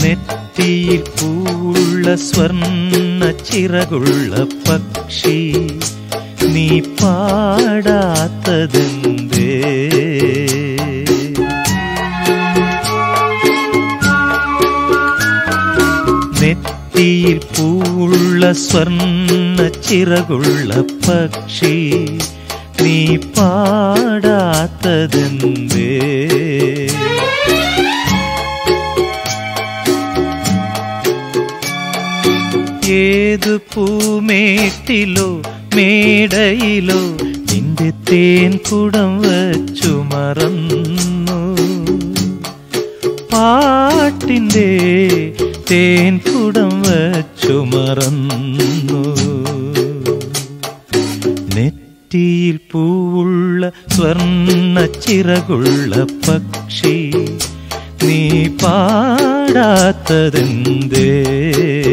നെറ്റിയിൽ പൂള്ള സ്വർണ്ണ ചിറകുള്ള പക്ഷി നീ പാടാത്തതെന്തേ നെറ്റിയിൽ പൂള്ള സ്വർണ്ണ ചിറകുള്ള പക്ഷി നീ പാടാത്തതെന്തേ ഏതു പൂമേട്ടിലോ മേടയിലോ നിന്റെ തേൻ കുടം വച്ചു മറന്നു പാട്ടിൻ്റെ തേൻ കുടം വച്ചു മറന്നു നെറ്റിയിൽ പൂവുള്ള സ്വർണ്ണ ചിറകുള്ള പക്ഷി നീ പാടാത്തതെന്തേ